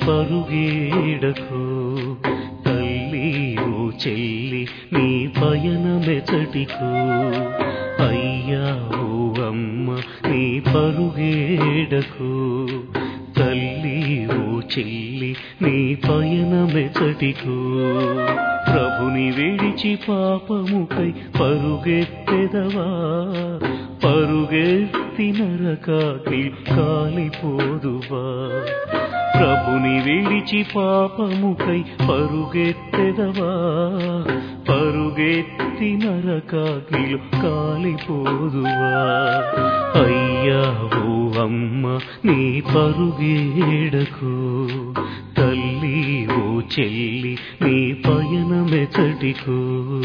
పరుగేడకు తల్లి ఓ చెల్లి నీ పయనమెచటికు అయ్యా ఓ అమ్మ నీ పరుగేడకు తల్లి ఓ చెల్లి నీ పయనమెచటికు ప్రభుని విడిచి పాపముకై పరుగెత్తెదవా పరుగెత్తి నరకాకి కాలిపోదువా ప్రభుని విడిచి పాపముకై పరుగెత్తెదవా పరుగెత్తి నరకాకిలు కాలిపోదువా అయ్యా ఓ అమ్మ నీ పరుగేడకు తల్లి ఓ చెల్లి నీ పయనమెచటికు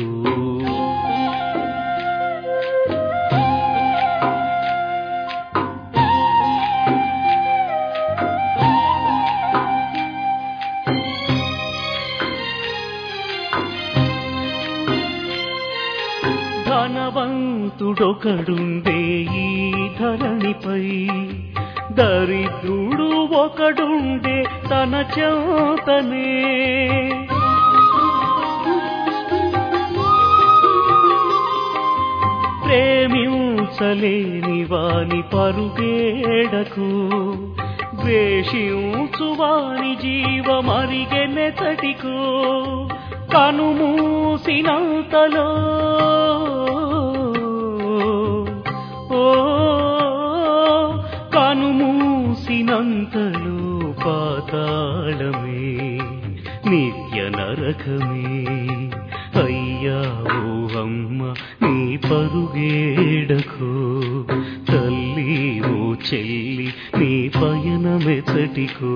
ధనవంతుడొకడుండే ఈ ధరణిపై దరిద్రుడు ఒకడుండే తన చేతనే ప్రేమించలేని వాని పరుగేడకు ద్వేషించు వాని జీవమరిగెనెతటికో కనుమూసినంతలో ఓ కనుమూసినంతలో పాతాళమే నిత్య నరకమే అయ్యా ఓ అమ్మ నీ పరుగేడకు తల్లి ఓ చెల్లి నీ పయనమెచటికో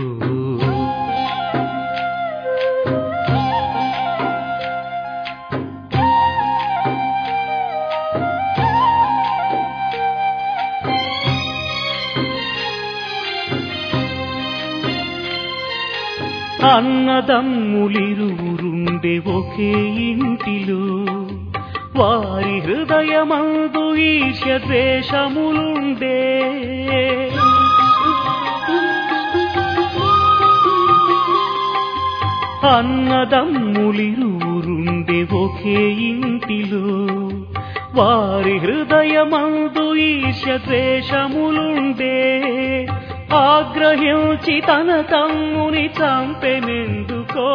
అన్నదమ్ములిరువురుండే ఒకే ఇంటిలో వారి హృదయమందు ఈర్ష్య ద్వేషములుండే అన్నదమ్ములిరువురుండే ఒకే ఇంటిలో వారి హృదయమందు ఈర్ష్య ద్వేషములుండే ఆగ్రహించి తన తమ్ముని చంపెనెందుకో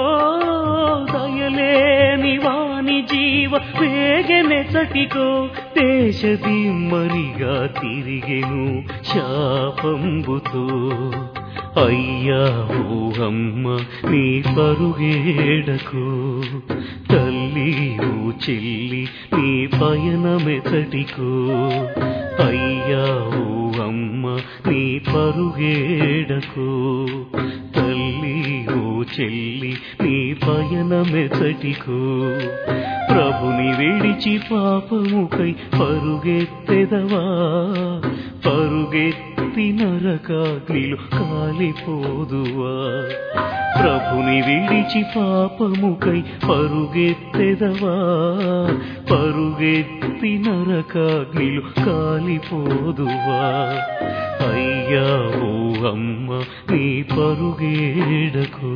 దయలేని వాని జీవ వేగెనెచటికో దేశదిమ్మరిగా తిరిగెను శాపంబుతో అయ్యా ఓ అమ్మ నీ పరుగేడకు తల్లి ఓ చెల్లి నీ పయనమెతటికో అయ్యా ఓ అమ్మ నీ పరుగేడకు తల్లి ఓ చెల్లి నీ పయనమెతటికో ప్రభుని విడిచి పాపముకై పరుగెత్తెదవా పరుగెత్తి నరకాగ్నిలు కాలిపోదువా ప్రభుని విడిచి పాపముకై పరుగెత్తెదవా పరుగెత్తి నరకాగ్నిలు కాలిపోదువా అయ్యా ఓ అమ్మ నీ పరుగేడకు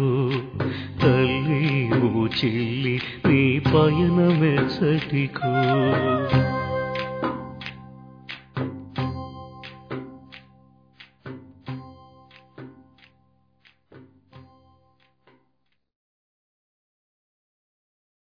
తల్లి ఓ చెల్లి నీ పయనమెచ్చటికో